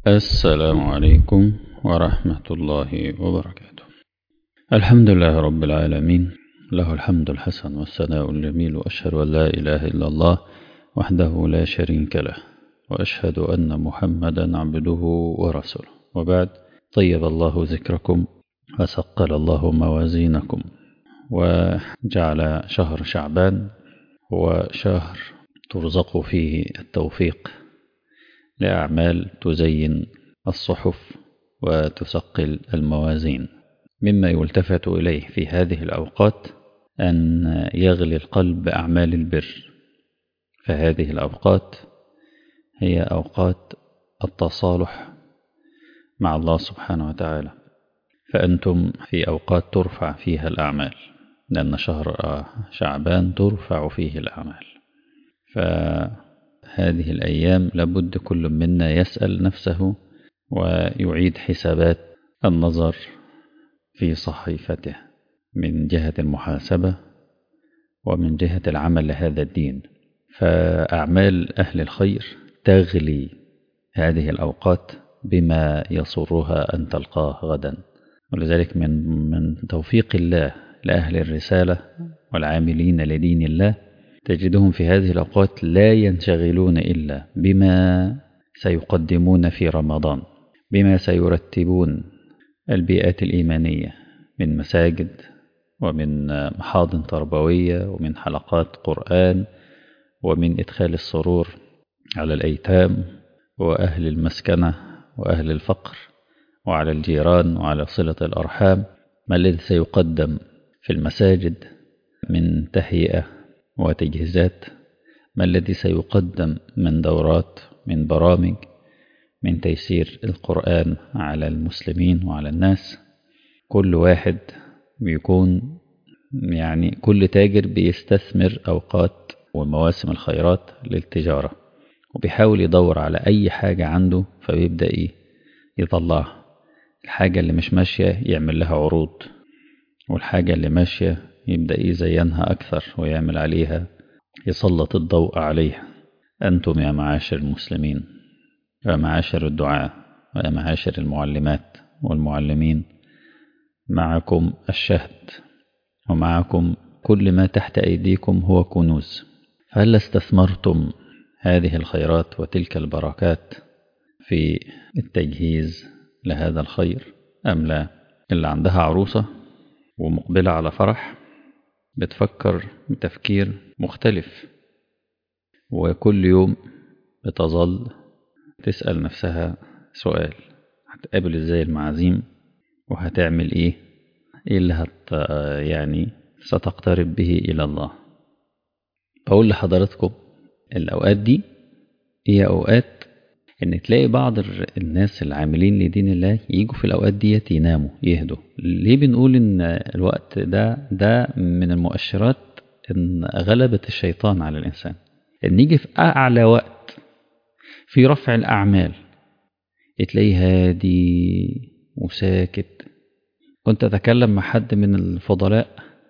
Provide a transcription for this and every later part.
السلام عليكم ورحمة الله وبركاته الحمد لله رب العالمين له الحمد الحسن والثناء الجميل وأشهد أن لا إله إلا الله وحده لا شريك له وأشهد أن محمدا عبده ورسوله وبعد طيب الله ذكركم وثقل الله موازينكم وجعل شهر شعبان هو شهر ترزق فيه التوفيق لأعمال تزين الصحف وتثقل الموازين مما يلتفت إليه في هذه الأوقات أن يغلي القلب بأعمال البر فهذه الأوقات هي أوقات التصالح مع الله سبحانه وتعالى فأنتم في أوقات ترفع فيها الأعمال لأن شهر شعبان ترفع فيه الأعمال فهذه الأيام لابد كل منا يسأل نفسه ويعيد حسابات النظر في صحيفته من جهة المحاسبة ومن جهة العمل لهذا الدين فأعمال أهل الخير تغلي هذه الأوقات بما يسرها أن تلقاه غدا ولذلك من من توفيق الله لأهل الرسالة والعاملين لدين الله تجدهم في هذه الأوقات لا ينشغلون إلا بما سيقدمون في رمضان بما سيرتبون البيئات الإيمانية من مساجد ومن محاضن تربوية ومن حلقات قرآن ومن إدخال السرور على الأيتام وأهل المسكنة وأهل الفقر وعلى الجيران وعلى صلة الأرحام ما الذي سيقدم في المساجد من تهيئة وتجهيزات ما الذي سيقدم من دورات من برامج من تيسير القرآن على المسلمين وعلى الناس كل واحد بيكون يعني كل تاجر بيستثمر أوقات ومواسم الخيرات للتجارة وبيحاول يدور على أي حاجة عنده فبيبدأ إيه يطلعها الحاجة اللي مش ماشية يعمل لها عروض والحاجة اللي ماشية يبدأ يزينها أكثر ويعمل عليها يسلط الضوء عليها أنتم يا معاشر المسلمين يا معاشر الدعاء ويا معاشر المعلمات والمعلمين معكم الشهد ومعكم كل ما تحت أيديكم هو كنوز فهل استثمرتم هذه الخيرات وتلك البركات في التجهيز لهذا الخير أم لا اللي عندها عروسة ومقبلة على فرح بتفكر بتفكير مختلف وكل يوم بتظل تسأل نفسها سؤال هتقابل ازاي المعازيم وهتعمل ايه ايه اللي هت يعني ستقترب به الى الله بقول لحضراتكم الاوقات دي هي اوقات ان تلاقي بعض الناس العاملين لدين الله يجوا في الاوقات ديت يناموا يهدوا ليه بنقول ان الوقت ده ده من المؤشرات ان غلبة الشيطان على الانسان ان يجي في اعلى وقت في رفع الاعمال تلاقيه هادي وساكت كنت اتكلم مع حد من الفضلاء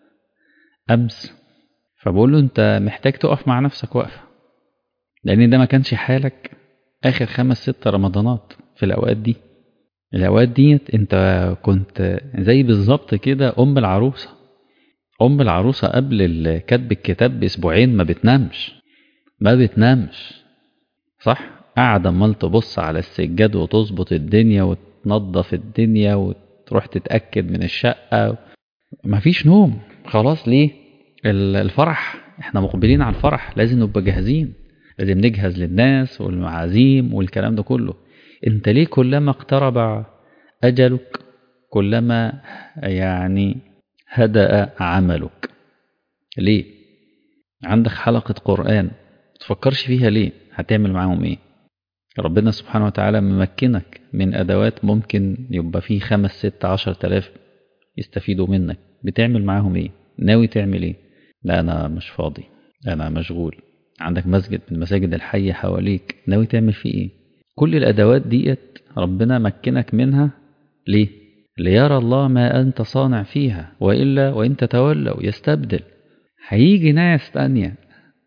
امس فبقول له انت محتاج تقف مع نفسك وقفه لان ده ما كانش حالك آخر خمس ست رمضانات في الأوقات دي الأوقات ديت أنت كنت زي بالظبط كده أم العروسة أم العروسة قبل كتب الكتاب بأسبوعين ما بتنامش ما بتنامش صح قاعدة أمال تبص على السجاد وتظبط الدنيا وتنظف الدنيا وتروح تتأكد من الشقة مفيش نوم خلاص ليه الفرح احنا مقبلين على الفرح لازم نبقى جاهزين لازم نجهز للناس والمعازيم والكلام ده كله انت ليه كلما اقترب اجلك كلما يعني هدأ عملك ليه عندك حلقة قرآن تفكرش فيها ليه هتعمل معاهم ايه ربنا سبحانه وتعالى ممكنك من ادوات ممكن يبقى فيه خمس ست عشر تلاف يستفيدوا منك بتعمل معاهم ايه ناوي تعمل ايه لا انا مش فاضي انا مشغول عندك مسجد من المساجد الحية حواليك ناوي تعمل فيه ايه كل الادوات ديت ربنا مكنك منها ليه ليرى الله ما انت صانع فيها والا وان تتولوا يستبدل هيجي ناس تانية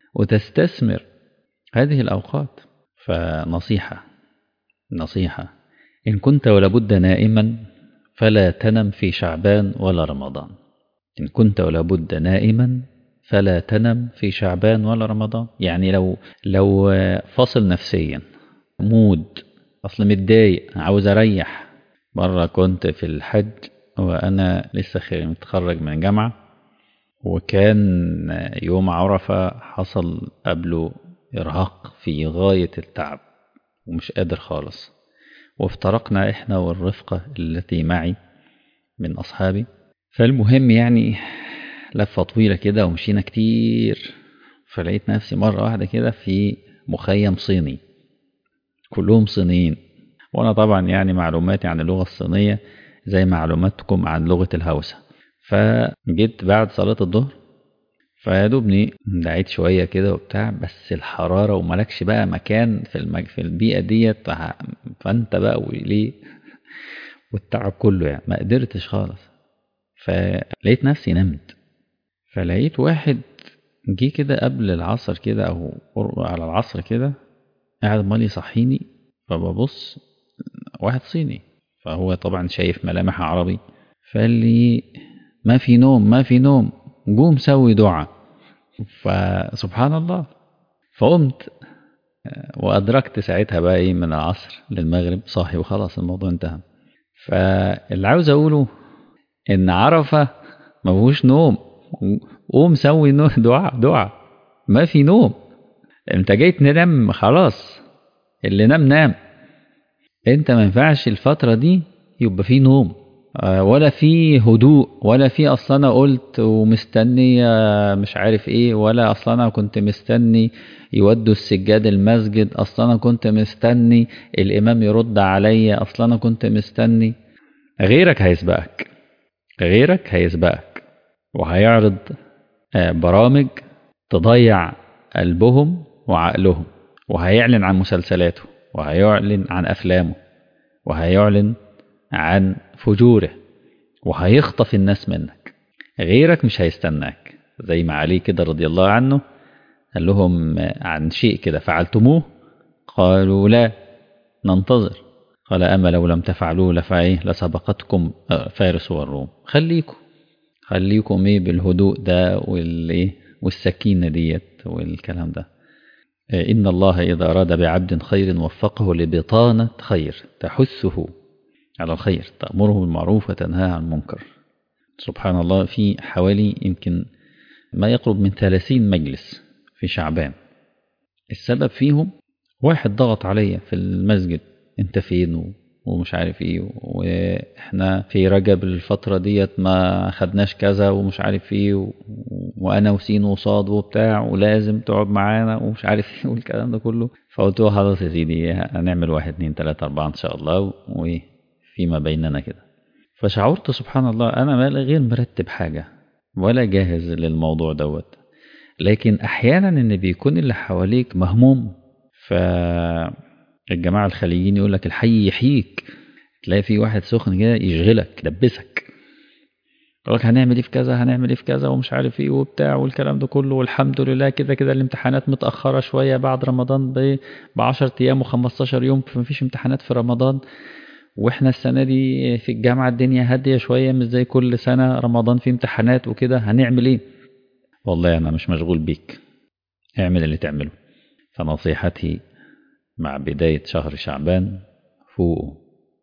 وتستثمر هذه الاوقات فنصيحة نصيحة إن كنت ولابد نائما فلا تنم في شعبان ولا رمضان إن كنت ولابد نائما فلا تنم في شعبان ولا رمضان يعني لو لو فاصل نفسيا مود أصل متضايق عاوز أريح مرة كنت في الحج وأنا لسه متخرج من جامعة وكان يوم عرفة حصل قبله إرهاق في غاية التعب ومش قادر خالص وافترقنا إحنا والرفقة التي معي من أصحابي فالمهم يعني لفة طويلة كده ومشينا كتير فلقيت نفسي مرة واحدة كده في مخيم صيني كلهم صينيين وأنا طبعا يعني معلوماتي عن اللغة الصينية زي معلوماتكم عن لغة الهوسة فجيت بعد صلاة الظهر فيا دوبني دعيت شوية كده وبتاع بس الحرارة وملكش بقى مكان في المج... في البيئة ديت فأنت بقى وليه والتعب كله يعني ما قدرتش خالص فلقيت نفسي نمت فلقيت واحد جه كده قبل العصر كده أو على العصر كده قاعد مالي يصحيني فببص واحد صيني فهو طبعا شايف ملامح عربي فقال لي ما في نوم ما في نوم قوم سوي دعاء فسبحان الله فقمت وأدركت ساعتها بقى إيه من العصر للمغرب صاحي وخلاص الموضوع انتهى فاللي عاوز أقوله إن عرفة ما فيهوش نوم قوم سوي دعاء دعاء ما في نوم انت جاي تنام خلاص اللي نام نام انت ما ينفعش الفترة دي يبقى في نوم ولا في هدوء ولا في اصلا انا قلت ومستني مش عارف ايه ولا اصلا انا كنت مستني يودوا السجاد المسجد اصلا انا كنت مستني الامام يرد عليا اصلا انا كنت مستني غيرك هيسبقك غيرك هيسبقك وهيعرض برامج تضيع قلبهم وعقلهم وهيعلن عن مسلسلاته وهيعلن عن افلامه وهيعلن عن فجوره وهيخطف الناس منك غيرك مش هيستناك زي ما علي كده رضي الله عنه قال لهم عن شيء كده فعلتموه قالوا لا ننتظر قال أما لو لم تفعلوا لفعيه لسبقتكم فارس والروم خليكم خليكم ايه بالهدوء ده والايه والسكينة ديت والكلام ده إن الله إذا أراد بعبد خير وفقه لبطانة خير تحثه على الخير تأمره بالمعروف وتنهى عن المنكر سبحان الله في حوالي يمكن ما يقرب من 30 مجلس في شعبان السبب فيهم واحد ضغط عليا في المسجد انت فين ومش عارف ايه واحنا في رجب الفترة ديت ما خدناش كذا ومش عارف ايه و... وانا وسين وصاد وبتاع ولازم تقعد معانا ومش عارف ايه والكلام ده كله فقلت له خلاص يا سيدي هنعمل واحد اتنين تلاتة اربعة ان شاء الله وايه فيما بيننا كده فشعرت سبحان الله انا غير مرتب حاجة ولا جاهز للموضوع دوت لكن احيانا ان بيكون اللي حواليك مهموم ف الجماعة الخليجيين يقول لك الحي يحييك تلاقي في واحد سخن كده يشغلك يدبسك يقول لك هنعمل ايه في كذا هنعمل ايه في كذا ومش عارف ايه وبتاع والكلام ده كله والحمد لله كده كده الامتحانات متأخرة شوية بعد رمضان ب 10 ايام و15 يوم فمفيش امتحانات في رمضان واحنا السنة دي في الجامعة الدنيا هادية شوية مش زي كل سنة رمضان في امتحانات وكده هنعمل ايه والله انا مش مشغول بيك اعمل اللي تعمله فنصيحتي مع بداية شهر شعبان فوقه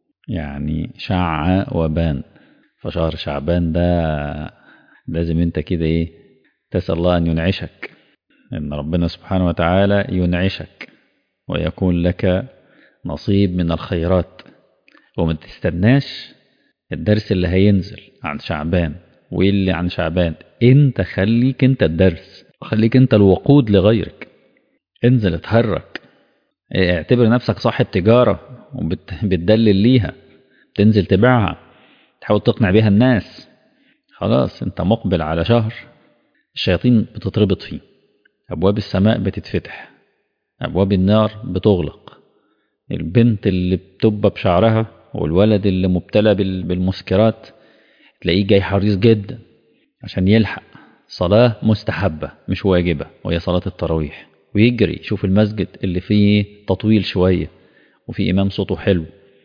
يعني شع وبان فشهر شعبان ده لازم انت كده ايه تسأل الله ان ينعشك ان ربنا سبحانه وتعالى ينعشك ويكون لك نصيب من الخيرات وما تستناش الدرس اللي هينزل عن شعبان وايه اللي عن شعبان انت خليك انت الدرس خليك انت الوقود لغيرك انزل اتحرك اعتبر نفسك صاحب تجارة وبتدلل ليها تنزل تبيعها تحاول تقنع بيها الناس خلاص انت مقبل على شهر الشياطين بتتربط فيه أبواب السماء بتتفتح أبواب النار بتغلق البنت اللي بتبى بشعرها والولد اللي مبتلى بالمسكرات تلاقيه جاي حريص جدا عشان يلحق صلاة مستحبة مش واجبة وهي صلاة التراويح ويجري يشوف المسجد اللي فيه تطويل شوية وفي إمام صوته حلو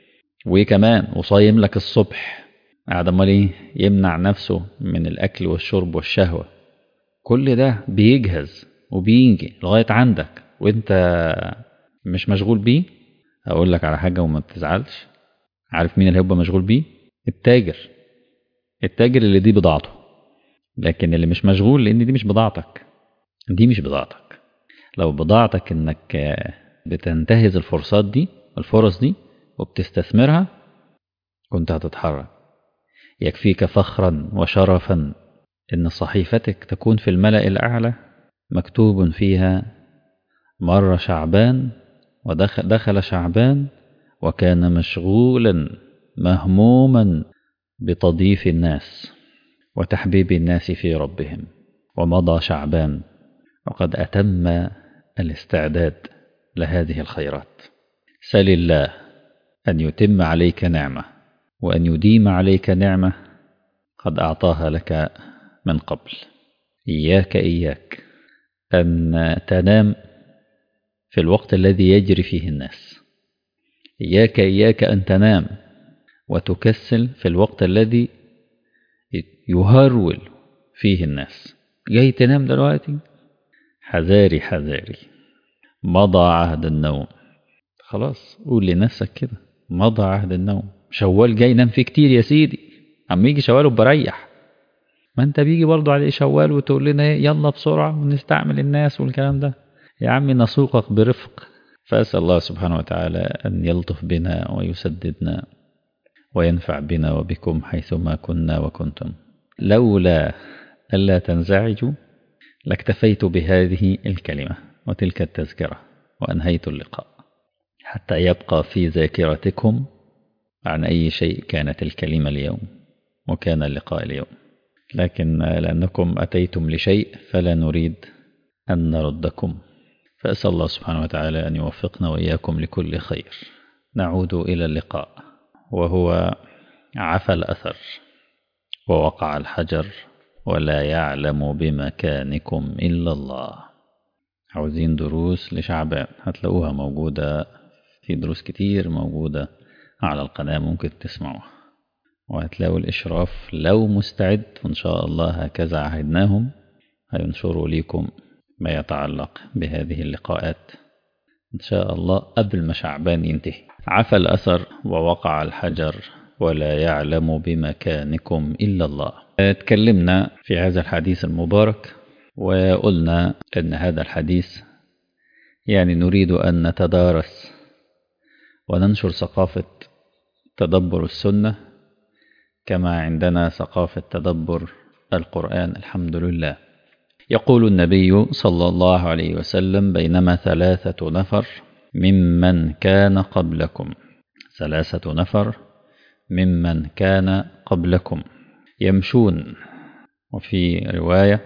وايه كمان وصايم لك الصبح قاعد امال ايه يمنع نفسه من الاكل والشرب والشهوه كل ده بيجهز وبيجي لغايه عندك وانت مش مشغول بيه اقول لك على حاجه وما بتزعلش عارف مين اللي هيبقى مشغول بيه التاجر التاجر اللي دي بضاعته لكن اللي مش مشغول لان دي مش بضاعتك دي مش بضاعتك لو بضاعتك انك بتنتهز الفرصات دي الفرص دي وبتستثمرها كنت هتتحرك يكفيك فخرا وشرفا ان صحيفتك تكون في الملأ الأعلى مكتوب فيها مر شعبان ودخل دخل شعبان وكان مشغولا مهموما بتضييف الناس وتحبيب الناس في ربهم ومضى شعبان وقد أتم الاستعداد لهذه الخيرات سل الله أن يتم عليك نعمة وأن يديم عليك نعمة قد أعطاها لك من قبل إياك إياك أن تنام في الوقت الذي يجري فيه الناس إياك إياك أن تنام وتكسل في الوقت الذي يهرول فيه الناس جاي تنام دلوقتي حذاري حذاري مضى عهد النوم خلاص قول لنفسك كده مضى عهد النوم شوال جاي نام فيه كتير يا سيدي عم يجي شوال وبريح ما انت بيجي برضه عليه شوال وتقول لنا يلا بسرعة ونستعمل الناس والكلام ده يا عمي نسوقك برفق فأسأل الله سبحانه وتعالى أن يلطف بنا ويسددنا وينفع بنا وبكم حيثما كنا وكنتم لولا ألا تنزعجوا لاكتفيت بهذه الكلمة وتلك التذكرة وأنهيت اللقاء حتى يبقى في ذاكرتكم عن أي شيء كانت الكلمة اليوم وكان اللقاء اليوم لكن لأنكم أتيتم لشيء فلا نريد أن نردكم فأسأل الله سبحانه وتعالى أن يوفقنا وإياكم لكل خير نعود إلى اللقاء وهو عفى الأثر ووقع الحجر ولا يعلم بمكانكم إلا الله عاوزين دروس لشعبان هتلاقوها موجودة في دروس كتير موجودة على القناة ممكن تسمعوها وهتلاقوا الإشراف لو مستعد وإن شاء الله هكذا عهدناهم هينشروا ليكم ما يتعلق بهذه اللقاءات إن شاء الله قبل ما شعبان ينتهي عفى الأثر ووقع الحجر ولا يعلم بمكانكم إلا الله تكلمنا في هذا الحديث المبارك وقلنا أن هذا الحديث يعني نريد أن نتدارس وننشر ثقافة تدبر السنة كما عندنا ثقافة تدبر القرآن الحمد لله يقول النبي صلى الله عليه وسلم بينما ثلاثة نفر ممن كان قبلكم ثلاثة نفر ممن كان قبلكم يمشون وفي رواية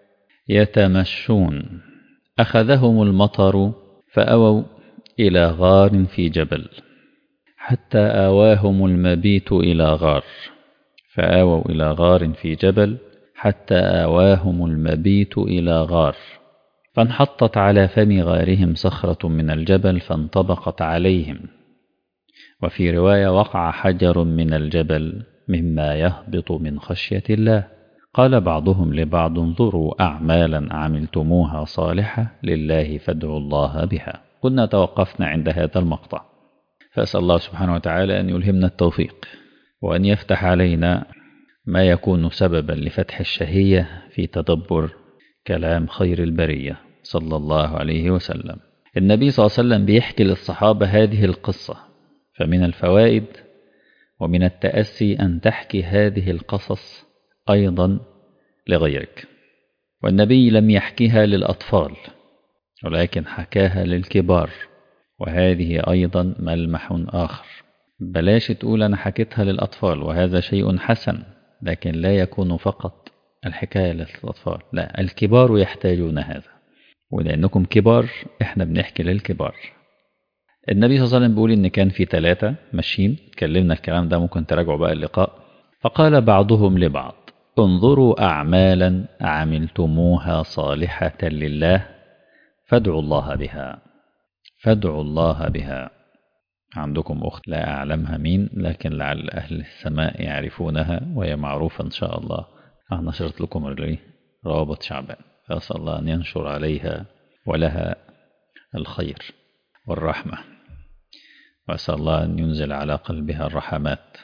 يتمشون أخذهم المطر فأووا إلى غار في جبل حتى آواهم المبيت إلى غار فآووا إلى غار في جبل حتى آواهم المبيت إلى غار فانحطت على فم غارهم صخرة من الجبل فانطبقت عليهم وفي رواية وقع حجر من الجبل مما يهبط من خشية الله قال بعضهم لبعض انظروا أعمالا عملتموها صالحة لله فادعوا الله بها قلنا توقفنا عند هذا المقطع فأسأل الله سبحانه وتعالى أن يلهمنا التوفيق وأن يفتح علينا ما يكون سببا لفتح الشهية في تدبر كلام خير البرية صلى الله عليه وسلم النبي صلى الله عليه وسلم بيحكي للصحابة هذه القصة فمن الفوائد ومن التأسي أن تحكي هذه القصص أيضا لغيرك والنبي لم يحكيها للأطفال ولكن حكاها للكبار وهذه أيضا ملمح آخر بلاش تقول أنا حكيتها للأطفال وهذا شيء حسن لكن لا يكون فقط الحكاية للأطفال لا الكبار يحتاجون هذا ولأنكم كبار إحنا بنحكي للكبار النبي صلى الله عليه وسلم بيقول إن كان في ثلاثة ماشيين اتكلمنا الكلام ده ممكن تراجعوا بقى اللقاء فقال بعضهم لبعض انظروا أعمالا عملتموها صالحة لله فادعوا الله بها فادعوا الله بها عندكم أخت لا أعلمها مين لكن لعل أهل السماء يعرفونها وهي معروفة إن شاء الله نشرت لكم روابط شعبان فأسأل الله أن ينشر عليها ولها الخير والرحمة وأسأل الله أن ينزل على قلبها الرحمات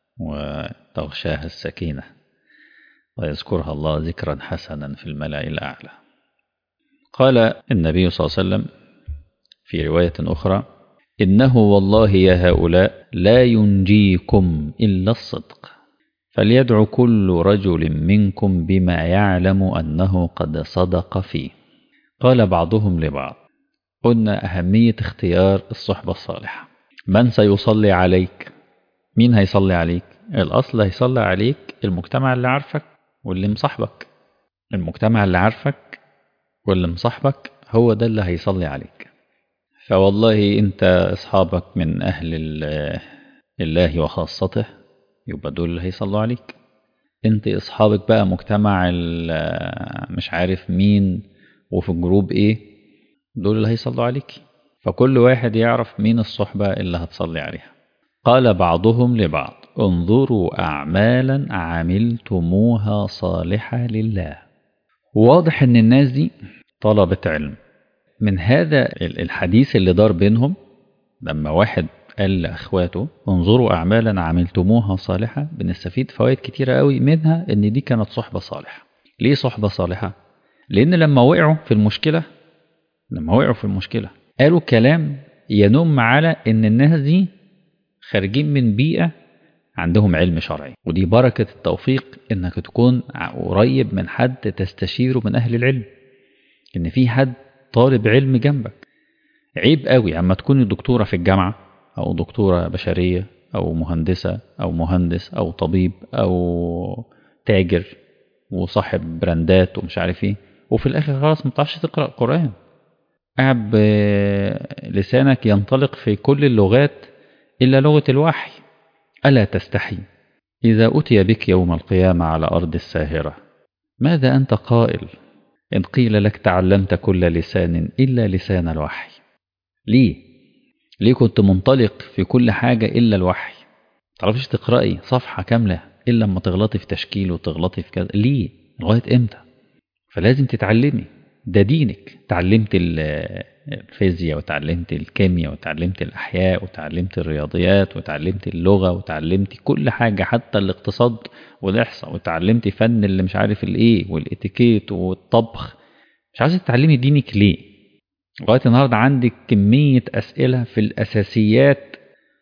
وتغشاها السكينة ويذكرها الله ذكرا حسنا في الملأ الأعلى قال النبي صلى الله عليه وسلم في رواية أخرى إنه والله يا هؤلاء لا ينجيكم إلا الصدق فليدع كل رجل منكم بما يعلم أنه قد صدق فيه قال بعضهم لبعض قلنا أهمية اختيار الصحبة الصالحة من سيصلي عليك مين هيصلي عليك الأصل هيصلي عليك المجتمع اللي عارفك واللي مصاحبك المجتمع اللي عارفك واللي مصاحبك هو ده اللي هيصلي عليك فوالله انت اصحابك من اهل الله وخاصته يبقى دول اللي هيصلوا عليك انت اصحابك بقى مجتمع مش عارف مين وفي الجروب ايه دول اللي هيصلوا عليك فكل واحد يعرف مين الصحبة اللي هتصلي عليها قال بعضهم لبعض انظروا أعمالا عملتموها صالحة لله واضح ان الناس دي طلبة علم من هذا الحديث اللي دار بينهم لما واحد قال لأخواته انظروا أعمالا عملتموها صالحة بنستفيد فوائد كتيرة قوي منها ان دي كانت صحبة صالحة ليه صحبة صالحة لأن لما وقعوا في المشكلة لما وقعوا في المشكلة قالوا كلام ينم على ان الناس دي خارجين من بيئة عندهم علم شرعي ودي بركة التوفيق انك تكون قريب من حد تستشيره من اهل العلم ان في حد طالب علم جنبك عيب قوي اما تكوني دكتورة في الجامعة او دكتورة بشرية او مهندسة او مهندس او طبيب او تاجر وصاحب براندات ومش عارف ايه وفي الاخر خلاص ما بتعرفش تقرا قران قاعد لسانك ينطلق في كل اللغات الا لغه الوحي الا تستحي اذا اتي بك يوم القيامه على ارض الساهره ماذا انت قائل ان قيل لك تعلمت كل لسان الا لسان الوحي ليه ليه كنت منطلق في كل حاجه الا الوحي تعرفش تقراي صفحه كامله الا لما تغلطي في تشكيل وتغلطي في كذا ليه لغايه امتى فلازم تتعلمي ده دينك تعلمت الفيزياء وتعلمت الكيمياء وتعلمت الأحياء وتعلمت الرياضيات وتعلمت اللغة وتعلمت كل حاجة حتى الاقتصاد والإحصاء وتعلمت فن اللي مش عارف الإيه والإتيكيت والطبخ مش عايزة تتعلمي دينك ليه لغاية النهاردة عندك كمية أسئلة في الأساسيات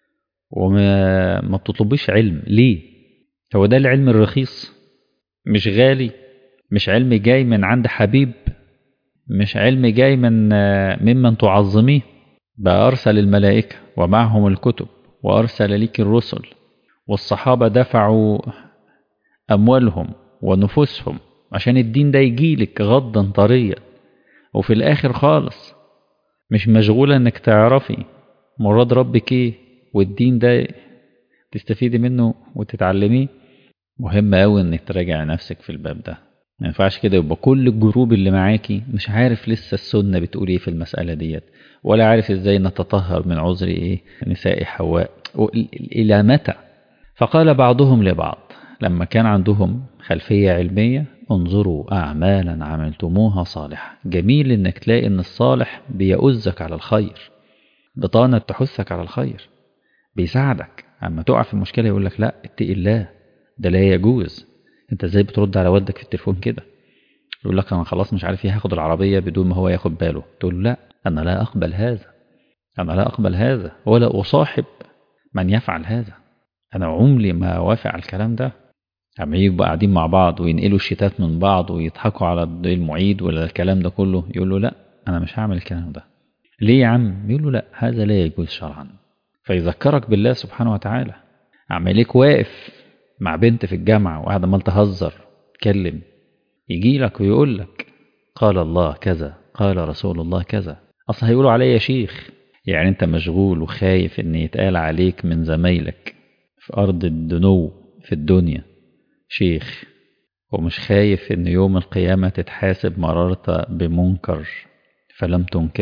وما ما بتطلبيش علم ليه هو ده العلم الرخيص مش غالي مش علم جاي من عند حبيب مش علم جاي من ممن تعظميه بقى أرسل الملائكة ومعهم الكتب وأرسل ليك الرسل والصحابة دفعوا أموالهم ونفوسهم عشان الدين ده يجيلك غضا طريا وفي الآخر خالص مش مشغولة انك تعرفي مراد ربك ايه والدين ده تستفيدي منه وتتعلميه مهم قوي انك تراجع نفسك في الباب ده ما ينفعش كده يبقى كل الجروب اللي معاكي مش عارف لسه السنة بتقول ايه في المسألة ديت ولا عارف ازاي نتطهر من عذر ايه نساء حواء الى متى فقال بعضهم لبعض لما كان عندهم خلفية علمية انظروا أعمالا عملتموها صالحة جميل انك تلاقي ان الصالح بيؤزك على الخير بطانة تحثك على الخير بيساعدك اما تقع في المشكلة يقول لك لا اتقي الله ده لا يجوز انت ازاي بترد على والدك في التليفون كده يقول لك انا خلاص مش عارف ايه هاخد العربية بدون ما هو ياخد باله تقول له لا انا لا اقبل هذا انا لا اقبل هذا ولا اصاحب من يفعل هذا انا عمري ما وافق على الكلام ده اما يبقوا قاعدين مع بعض وينقلوا الشتات من بعض ويضحكوا على المعيد ولا الكلام ده كله يقول له لا انا مش هعمل الكلام ده ليه يا عم يقول له لا هذا لا يجوز شرعا فيذكرك بالله سبحانه وتعالى عمالك واقف مع بنت في الجامعة وقاعد عمال تهزر تكلم يجي لك ويقول لك قال الله كذا قال رسول الله كذا اصل هيقولوا عليا شيخ يعني انت مشغول وخايف ان يتقال عليك من زمايلك في ارض الدنو في الدنيا شيخ ومش خايف ان يوم القيامة تتحاسب مررت بمنكر فلم تنكر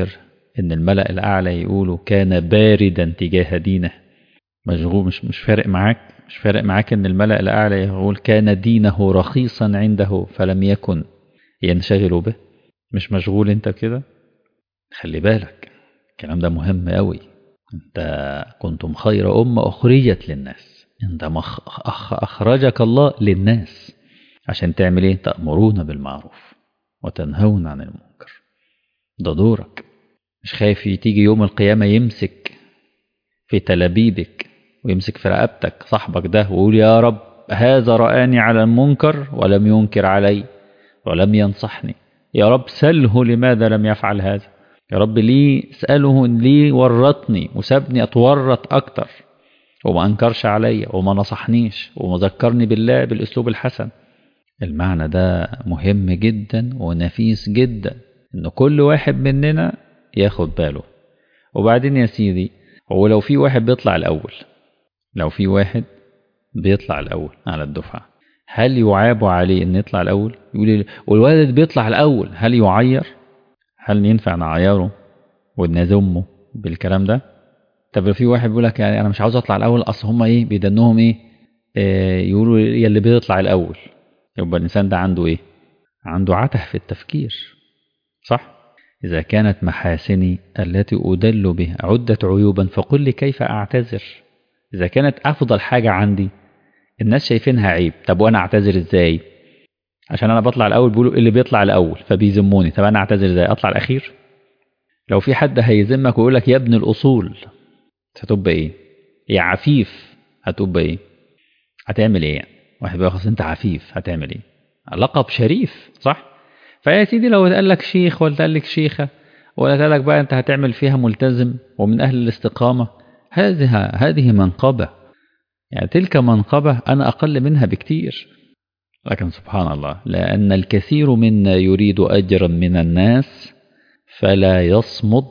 إن الملأ الأعلى يقولوا كان باردا تجاه دينه مشغول مش مش فارق معاك مش فارق معاك إن الملأ الأعلى يقول كان دينه رخيصا عنده فلم يكن ينشغل به مش مشغول أنت كده خلي بالك الكلام ده مهم قوي أنت كنتم خير أمة أخرجت للناس أنت مخ أخ أخرجك الله للناس عشان تعمل إيه تأمرون بالمعروف وتنهون عن المنكر ده دورك مش خايف تيجي يوم القيامة يمسك في تلابيبك ويمسك في رقبتك صاحبك ده ويقول يا رب هذا رآني على المنكر ولم ينكر علي ولم ينصحني يا رب سله لماذا لم يفعل هذا يا رب ليه اسأله ليه ورطني وسابني أتورط أكتر وما أنكرش عليا وما نصحنيش وما ذكرني بالله بالأسلوب الحسن المعنى ده مهم جدا ونفيس جدا إن كل واحد مننا ياخد باله وبعدين يا سيدي هو لو في واحد بيطلع الأول لو في واحد بيطلع الأول على الدفعة هل يعاب عليه إن يطلع الأول يقول والولد بيطلع الأول هل يعير هل ينفع نعيره ونذمه بالكلام ده طب لو في واحد بيقول لك يعني انا مش عاوز اطلع الاول اصل هم ايه بيدنوهم ايه آه يقولوا يا اللي بيطلع الاول يبقى الانسان ده عنده ايه عنده عته في التفكير صح اذا كانت محاسني التي ادل بها عدت عيوبا فقل لي كيف اعتذر اذا كانت افضل حاجه عندي الناس شايفينها عيب طب وانا اعتذر ازاي عشان انا بطلع الاول بيقولوا اللي بيطلع الاول فبيذموني طب انا اعتذر ازاي اطلع الاخير لو في حد هيذمك ويقول لك يا ابن الاصول هتبقى ايه يا عفيف هتبقى ايه هتعمل ايه يعني واحد بيقول خلاص انت عفيف هتعمل ايه لقب شريف صح فيا سيدي لو اتقال لك شيخ ولا اتقال لك شيخه ولا اتقال لك بقى انت هتعمل فيها ملتزم ومن اهل الاستقامه هذه هذه منقبه يعني تلك منقبه انا اقل منها بكتير لكن سبحان الله لأن الكثير منا يريد أجرا من الناس فلا يصمد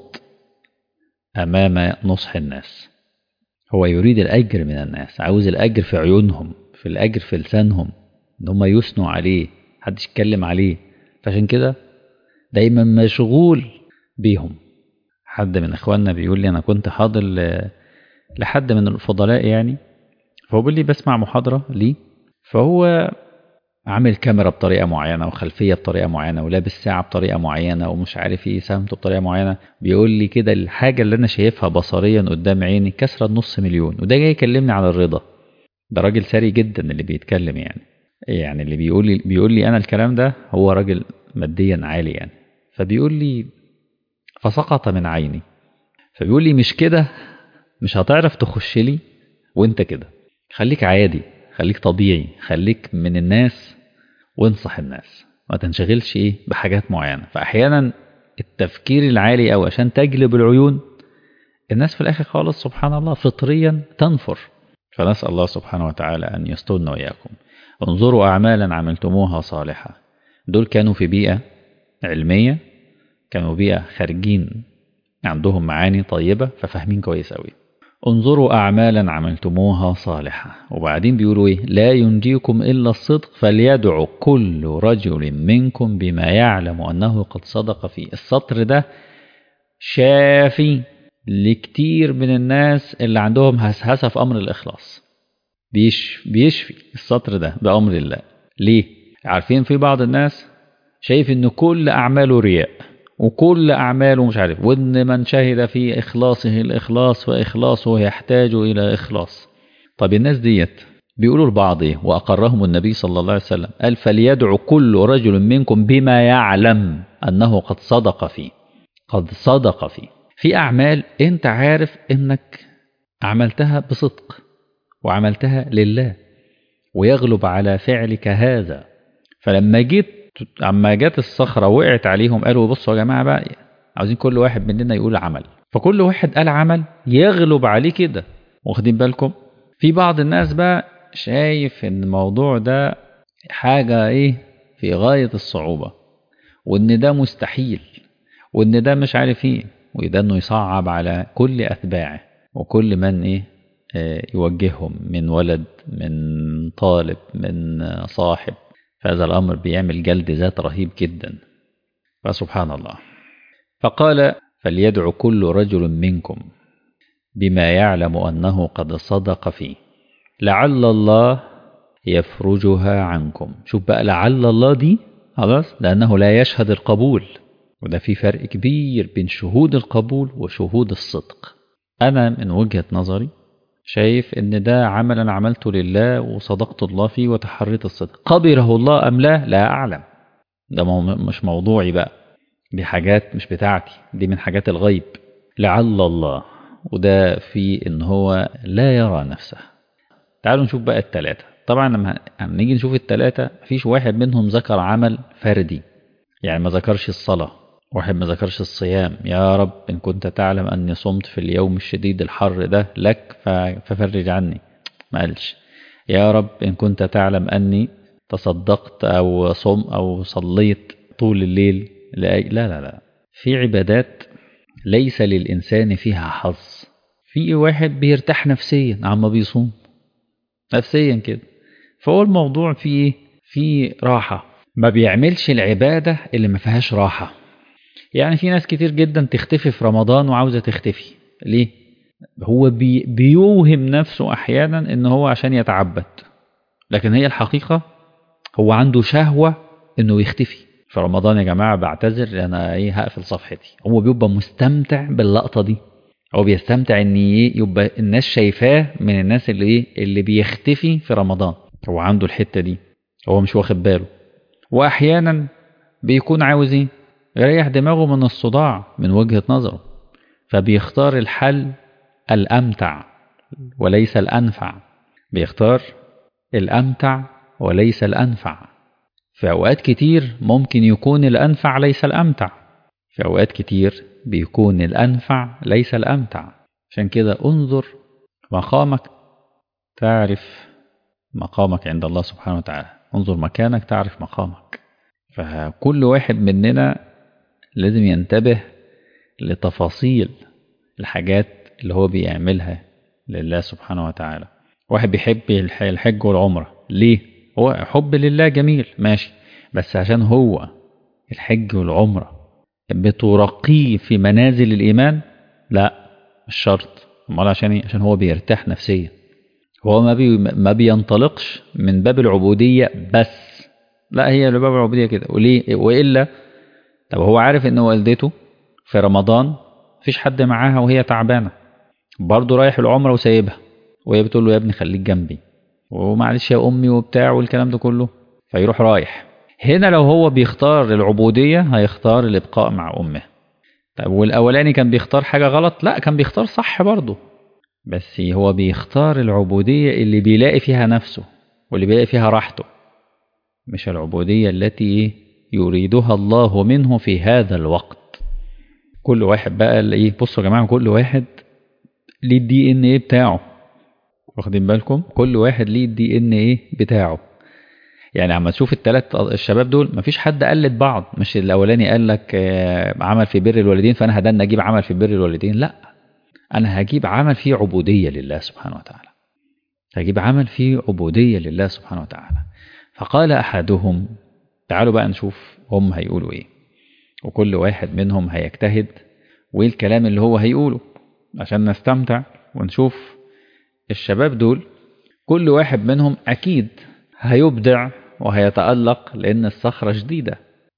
أمام نصح الناس هو يريد الأجر من الناس عاوز الأجر في عيونهم في الأجر في لسانهم إن هم يثنوا عليه محدش يتكلم عليه فعشان كده دايما مشغول بيهم حد من إخواننا بيقول لي أنا كنت حاضر لحد من الفضلاء يعني فهو بيقول لي بسمع محاضرة ليه فهو عامل كاميرا بطريقه معينه وخلفيه بطريقه معينه ولابس ساعه بطريقه معينه ومش عارف ايه سمته بطريقه معينه بيقول لي كده الحاجه اللي انا شايفها بصريا قدام عيني كسره نص مليون وده جاي يكلمني عن الرضا ده راجل ثري جدا اللي بيتكلم يعني يعني اللي بيقول لي بيقول لي انا الكلام ده هو راجل ماديا عالي يعني فبيقول لي فسقط من عيني فبيقول لي مش كده مش هتعرف تخش لي وانت كده خليك عادي خليك طبيعي خليك من الناس وانصح الناس ما تنشغلش ايه بحاجات معينه فاحيانا التفكير العالي أو عشان تجلب العيون الناس في الاخر خالص سبحان الله فطريا تنفر فنسال الله سبحانه وتعالى ان يسترنا واياكم انظروا اعمالا عملتموها صالحه دول كانوا في بيئه علميه كانوا بيئه خارجين عندهم معاني طيبه ففاهمين كويس قوي انظروا أعمالا عملتموها صالحة وبعدين بيقولوا إيه لا ينجيكم إلا الصدق فليدعو كل رجل منكم بما يعلم أنه قد صدق فيه السطر ده شافي لكتير من الناس اللي عندهم هسهسة في أمر الإخلاص بيش بيشفي السطر ده بأمر الله ليه؟ عارفين في بعض الناس شايف إن كل أعماله رياء وكل أعماله مش عارف وإن من شهد في إخلاصه الإخلاص وإخلاصه يحتاج إلى إخلاص طب الناس ديت بيقولوا لبعض إيه وأقرهم النبي صلى الله عليه وسلم قال فليدعو كل رجل منكم بما يعلم أنه قد صدق فيه قد صدق فيه في أعمال أنت عارف إنك عملتها بصدق وعملتها لله ويغلب على فعلك هذا فلما جيت اما جت الصخره وقعت عليهم قالوا بصوا يا جماعه بقى عاوزين كل واحد مننا يقول عمل فكل واحد قال عمل يغلب عليه كده واخدين بالكم في بعض الناس بقى شايف ان الموضوع ده حاجه ايه في غايه الصعوبه وان ده مستحيل وان ده مش عارف ايه وده انه يصعب على كل اتباعه وكل من ايه آه يوجههم من ولد من طالب من صاحب فهذا الأمر بيعمل جلد ذات رهيب جدا فسبحان الله فقال فليدعو كل رجل منكم بما يعلم أنه قد صدق فيه لعل الله يفرجها عنكم شوف بقى لعل الله دي خلاص لأنه لا يشهد القبول وده في فرق كبير بين شهود القبول وشهود الصدق أنا من وجهة نظري شايف ان ده عمل انا عملته لله وصدقت الله فيه وتحريت الصدق قبله الله ام لا لا اعلم ده مو مش موضوعي بقى دي حاجات مش بتاعتي دي من حاجات الغيب لعل الله وده في ان هو لا يرى نفسه تعالوا نشوف بقى التلاتة طبعا لما نيجي نشوف التلاتة مفيش واحد منهم ذكر عمل فردي يعني ما ذكرش الصلاة واحد ما ذكرش الصيام يا رب إن كنت تعلم أني صمت في اليوم الشديد الحر ده لك ففرج عني ما قالش يا رب إن كنت تعلم أني تصدقت أو صم أو صليت طول الليل لأي لا لا لا في عبادات ليس للإنسان فيها حظ في واحد بيرتاح نفسيا عما بيصوم نفسيا كده فهو الموضوع فيه في راحة ما بيعملش العبادة اللي ما فيهاش راحة يعني في ناس كتير جدا تختفي في رمضان وعاوزة تختفي ليه؟ هو بي بيوهم نفسه أحيانا إن هو عشان يتعبد لكن هي الحقيقة هو عنده شهوة إنه يختفي في رمضان يا جماعة بعتذر أنا إيه هقفل صفحتي هو بيبقى مستمتع باللقطة دي هو بيستمتع إن إيه يبقى الناس شايفاه من الناس اللي إيه اللي بيختفي في رمضان هو عنده الحتة دي هو مش واخد باله وأحيانا بيكون عاوز إيه يريح دماغه من الصداع من وجهة نظره فبيختار الحل الأمتع وليس الأنفع بيختار الأمتع وليس الأنفع في أوقات كتير ممكن يكون الأنفع ليس الأمتع في أوقات كتير بيكون الأنفع ليس الأمتع عشان كده انظر مقامك تعرف مقامك عند الله سبحانه وتعالى انظر مكانك تعرف مقامك فكل واحد مننا لازم ينتبه لتفاصيل الحاجات اللي هو بيعملها لله سبحانه وتعالى واحد بيحب الحج والعمرة ليه؟ هو حب لله جميل ماشي بس عشان هو الحج والعمرة بترقيه في منازل الإيمان لا مش شرط امال عشان ايه؟ عشان هو بيرتاح نفسيا هو ما, بي ما بينطلقش من باب العبودية بس لا هي لباب العبودية كده وليه وإلا طب هو عارف ان والدته في رمضان مفيش حد معاها وهي تعبانة برضه رايح العمرة وسايبها وهي بتقول له يا ابني خليك جنبي ومعلش يا أمي وبتاع والكلام ده كله فيروح رايح هنا لو هو بيختار العبودية هيختار الإبقاء مع أمه طب والأولاني كان بيختار حاجة غلط لا كان بيختار صح برضه بس هو بيختار العبودية اللي بيلاقي فيها نفسه واللي بيلاقي فيها راحته مش العبودية التي يريدها الله منه في هذا الوقت كل واحد بقى اللي ايه بصوا يا جماعة كل واحد ليه الدي ان ايه بتاعه واخدين بالكم كل واحد ليه الدي ان ايه بتاعه يعني عم تشوف الثلاث الشباب دول مفيش حد قلد بعض مش الاولاني قال لك عمل في بر الوالدين فانا هدنا اجيب عمل في بر الوالدين لا انا هجيب عمل فيه عبوديه لله سبحانه وتعالى هجيب عمل فيه عبوديه لله سبحانه وتعالى فقال احدهم تعالوا بقى نشوف هم هيقولوا ايه وكل واحد منهم هيجتهد وايه الكلام اللي هو هيقوله عشان نستمتع ونشوف الشباب دول كل واحد منهم اكيد هيبدع وهيتألق لأن الصخرة جديدة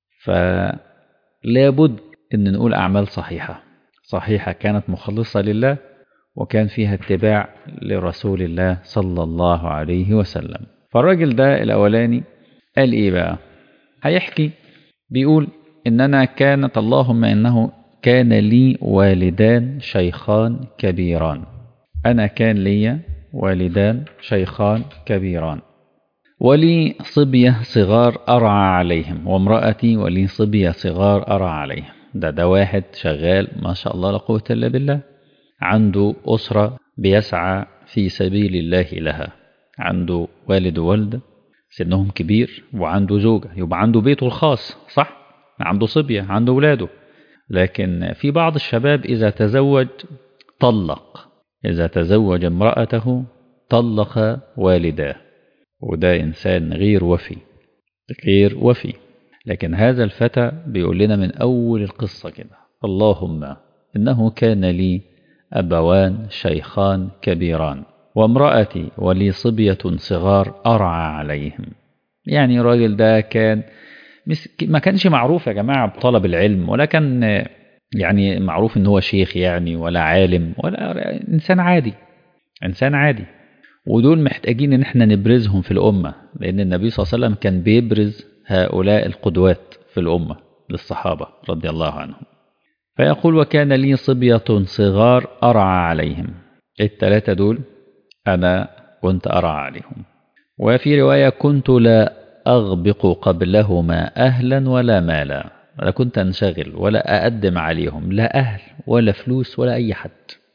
فلابد أن نقول أعمال صحيحة صحيحة كانت مخلصة لله وكان فيها اتباع لرسول الله صلى الله عليه وسلم فالراجل ده الأولاني قال إيه بقى هيحكي بيقول إننا كانت اللهم إنه كان لي والدان شيخان كبيران أنا كان لي والدان شيخان كبيران ولي صبية صغار أرعى عليهم وامرأتي ولي صبية صغار أرعى عليهم ده ده واحد شغال ما شاء الله لا قوة إلا بالله عنده أسرة بيسعى في سبيل الله لها عنده والد ووالدة سنهم كبير وعنده زوجة يبقى عنده بيته الخاص صح عنده صبية عنده ولاده لكن في بعض الشباب إذا تزوج طلق إذا تزوج امرأته طلق والداه وده إنسان غير وفي غير وفي لكن هذا الفتى بيقول لنا من أول القصة كده اللهم إنه كان لي أبوان شيخان كبيران وامرأتي ولي صبية صغار أرعى عليهم يعني الراجل ده كان ما كانش معروف يا جماعة بطلب العلم ولا كان يعني معروف ان هو شيخ يعني ولا عالم ولا انسان عادي انسان عادي ودول محتاجين ان احنا نبرزهم في الامه لان النبي صلى الله عليه وسلم كان بيبرز هؤلاء القدوات في الامه للصحابه رضي الله عنهم فيقول وكان لي صبيه صغار ارعى عليهم الثلاثه دول انا كنت ارعى عليهم وفي روايه كنت لا اغبق قبلهما اهلا ولا مالا ولا كنت انشغل ولا اقدم عليهم لا اهل ولا فلوس ولا اي حد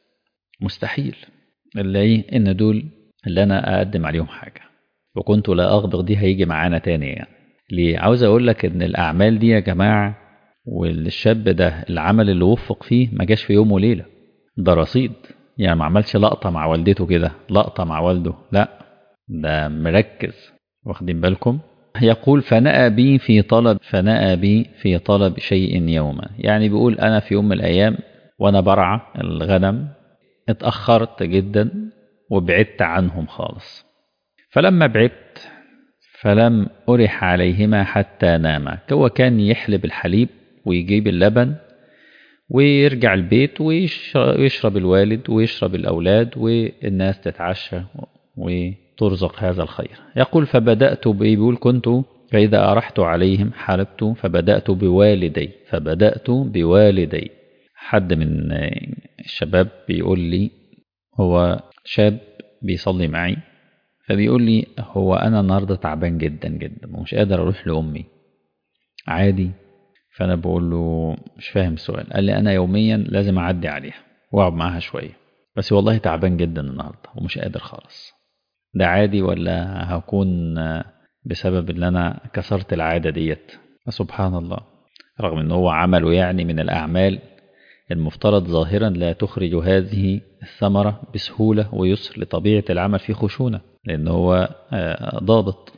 مستحيل اللي ايه ان دول اللي انا اقدم عليهم حاجه وكنت لا اغبق دي هيجي معانا تاني يعني ليه عاوز اقول لك ان الاعمال دي يا جماعه والشاب ده العمل اللي وفق فيه ما جاش في يوم وليله ده رصيد يعني ما عملش لقطه مع والدته كده لقطه مع والده لا ده مركز واخدين بالكم يقول فنأى بي في طلب فنأى بي في طلب شيء يوما يعني بيقول أنا في يوم من الأيام وأنا برعى الغنم اتأخرت جدا وبعدت عنهم خالص فلما بعدت فلم أرح عليهما حتى ناما هو كان يحلب الحليب ويجيب اللبن ويرجع البيت ويشرب الوالد ويشرب الأولاد والناس تتعشى وترزق هذا الخير يقول فبدأت بيقول كنت فإذا أرحت عليهم حلبت فبدأت بوالدي فبدأت بوالدي حد من الشباب بيقول لي هو شاب بيصلي معي فبيقول لي هو أنا النهاردة تعبان جدا جدا ومش قادر أروح لأمي عادي فأنا بقول له مش فاهم السؤال قال لي أنا يوميا لازم أعدي عليها وأقعد معاها شوية بس والله تعبان جدا النهاردة ومش قادر خالص ده عادي ولا هكون بسبب ان انا كسرت العادة ديت سبحان الله رغم ان هو عمله يعني من الاعمال المفترض ظاهرا لا تخرج هذه الثمرة بسهولة ويسر لطبيعة العمل في خشونة لان هو ضابط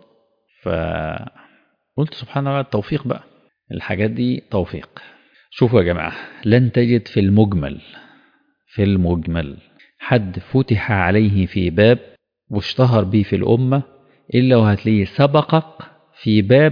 فقلت سبحان الله التوفيق بقى الحاجات دي توفيق شوفوا يا جماعة لن تجد في المجمل في المجمل حد فتح عليه في باب واشتهر بيه في الأمة إلا وهتلاقيه سبقك في باب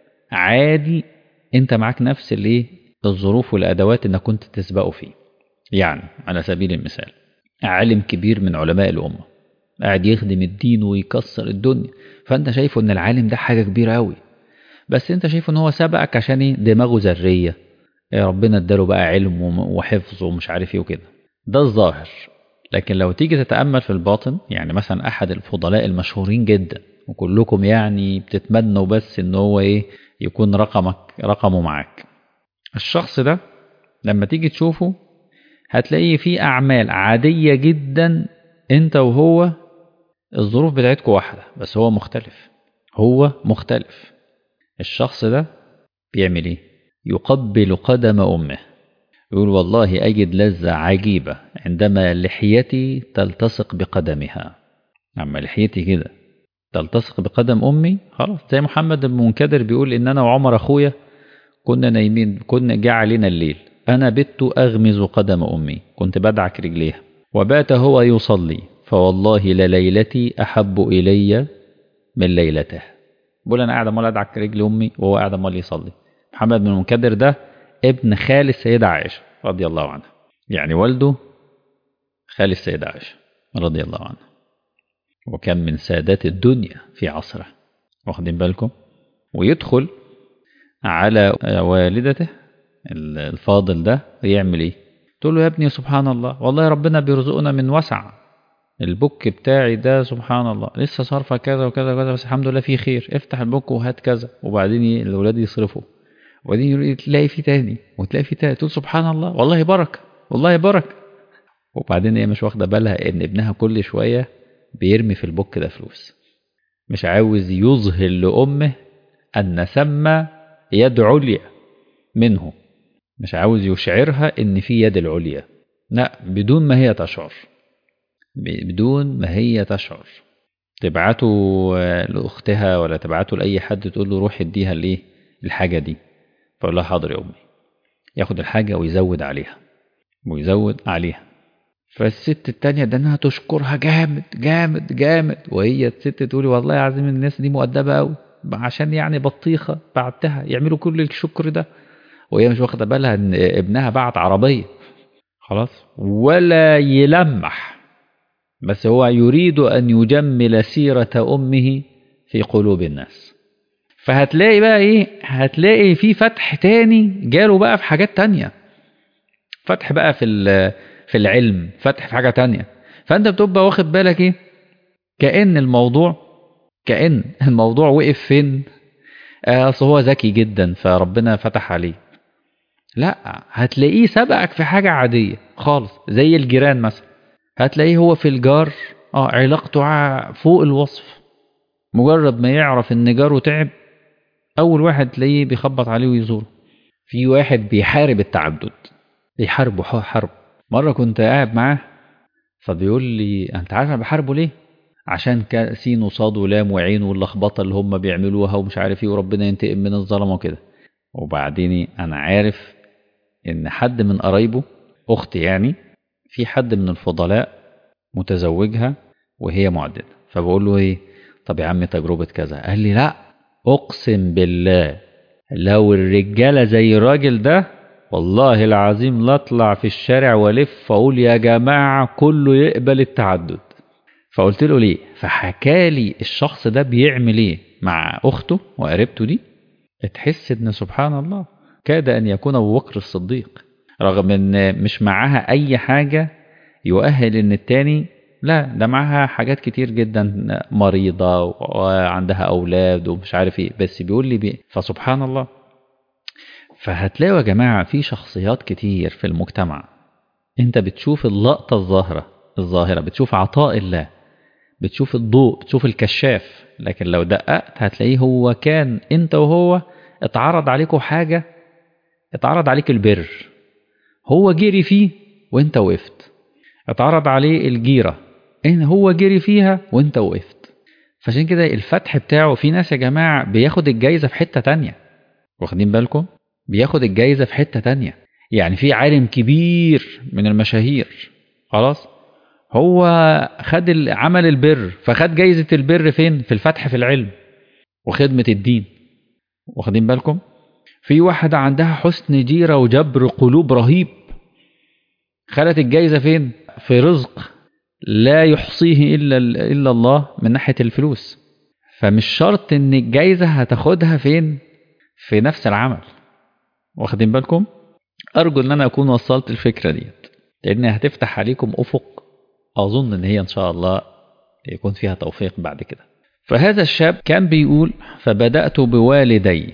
عادي أنت معاك نفس الايه الظروف والأدوات إنك كنت تسبقه فيه يعني على سبيل المثال عالم كبير من علماء الأمة قاعد يخدم الدين ويكسر الدنيا فأنت شايفه إن العالم ده حاجة كبيرة أوي بس أنت شايفه إن هو سبقك عشان إيه دماغه ذرية ربنا اداله بقى علم وحفظ ومش عارف ايه وكده ده الظاهر لكن لو تيجي تتأمل في الباطن يعني مثلا أحد الفضلاء المشهورين جدا وكلكم يعني بتتمنوا بس إن هو إيه يكون رقمك رقمه معاك الشخص ده لما تيجي تشوفه هتلاقيه في أعمال عادية جدا أنت وهو الظروف بتاعتكم واحدة بس هو مختلف هو مختلف الشخص ده بيعمل إيه يقبل قدم أمه يقول والله أجد لذة عجيبة عندما لحيتي تلتصق بقدمها أما لحيتي كده تلتصق بقدم أمي خلاص زي محمد بن منكدر بيقول إن أنا وعمر أخويا كنا نايمين كنا جاء علينا الليل أنا بت أغمز قدم أمي كنت بدعك رجليها وبات هو يصلي فوالله لليلتي أحب إلي من ليلته بقول أنا قاعد أمال أدعك رجل أمي وهو قاعد أمال يصلي محمد بن المنكدر ده ابن خال السيدة عائشة رضي الله عنها يعني والده خال السيدة عائشة رضي الله عنها وكان من سادات الدنيا في عصره واخدين بالكم ويدخل على والدته الفاضل ده يعمل ايه تقول له يا ابني سبحان الله والله ربنا بيرزقنا من وسع البوك بتاعي ده سبحان الله لسه صارفه كذا وكذا وكذا بس الحمد لله فيه خير افتح البوك وهات كذا وبعدين الاولاد يصرفوا وبعدين تلاقي في تاني وتلاقي في تاني تقول سبحان الله والله بركه والله بركه وبعدين هي مش واخده بالها ان ابنها كل شويه بيرمي في البوك ده فلوس مش عاوز يظهر لامه ان ثم يد عليا منه مش عاوز يشعرها ان في يد العليا لا بدون ما هي تشعر بدون ما هي تشعر تبعته لاختها ولا تبعته لاي حد تقول له روح اديها الايه الحاجه دي فأقول لها حاضر يا أمي ياخد الحاجة ويزود عليها ويزود عليها فالست التانية ده انها تشكرها جامد جامد جامد وهي الست تقولي والله العظيم الناس دي مؤدبة قوي عشان يعني بطيخة بعتها يعملوا كل الشكر ده وهي مش واخدة بالها ان ابنها بعت عربية خلاص ولا يلمح بس هو يريد ان يجمل سيرة امه في قلوب الناس فهتلاقي بقى ايه هتلاقي في فتح تاني جاله بقى في حاجات تانية فتح بقى في في العلم فتح في حاجة تانية فانت بتبقى واخد بالك ايه كأن الموضوع كأن الموضوع وقف فين اصل هو ذكي جدا فربنا فتح عليه لا هتلاقيه سبقك في حاجة عادية خالص زي الجيران مثلا هتلاقيه هو في الجار اه علاقته فوق الوصف مجرد ما يعرف ان جاره تعب اول واحد تلاقيه بيخبط عليه ويزوره في واحد بيحارب التعدد بيحاربه حرب مرة كنت قاعد معاه فبيقول لي انت عارف انا بحاربه ليه عشان سين وصاد ولام وعين واللخبطه اللي هم بيعملوها ومش عارف ايه وربنا ينتقم من الظلمه وكده وبعدين انا عارف ان حد من قرايبه اختي يعني في حد من الفضلاء متزوجها وهي معدده فبقول له ايه طب يا عم تجربه كذا قال لي لا اقسم بالله لو الرجاله زي الراجل ده والله العظيم لا اطلع في الشارع والف اقول يا جماعه كله يقبل التعدد فقلت له ليه فحكالي الشخص ده بيعمل ايه مع اخته وقريبته دي تحس ان سبحان الله كاد ان يكون ابو بكر الصديق رغم ان مش معاها اي حاجه يؤهل ان التاني لا ده معاها حاجات كتير جدا مريضة وعندها أولاد ومش عارف ايه بس بيقول لي بي فسبحان الله فهتلاقوا يا جماعة في شخصيات كتير في المجتمع انت بتشوف اللقطة الظاهرة الظاهرة بتشوف عطاء الله بتشوف الضوء بتشوف الكشاف لكن لو دققت هتلاقيه هو كان انت وهو اتعرض عليكم حاجة اتعرض عليك البر هو جري فيه وانت وقفت اتعرض عليه الجيرة ان هو جري فيها وانت وقفت فعشان كده الفتح بتاعه في ناس يا جماعة بياخد الجايزة في حتة تانية واخدين بالكم بياخد الجايزة في حتة تانية يعني في عالم كبير من المشاهير خلاص هو خد عمل البر فخد جايزة البر فين في الفتح في العلم وخدمة الدين واخدين بالكم في واحدة عندها حسن جيرة وجبر قلوب رهيب خدت الجايزة فين في رزق لا يحصيه إلا, إلا الله من ناحية الفلوس فمش شرط ان الجايزة هتاخدها فين في نفس العمل واخدين بالكم ارجو ان انا اكون وصلت الفكرة ديت لان هتفتح عليكم افق اظن ان هي ان شاء الله يكون فيها توفيق بعد كده فهذا الشاب كان بيقول فبدأت بوالدي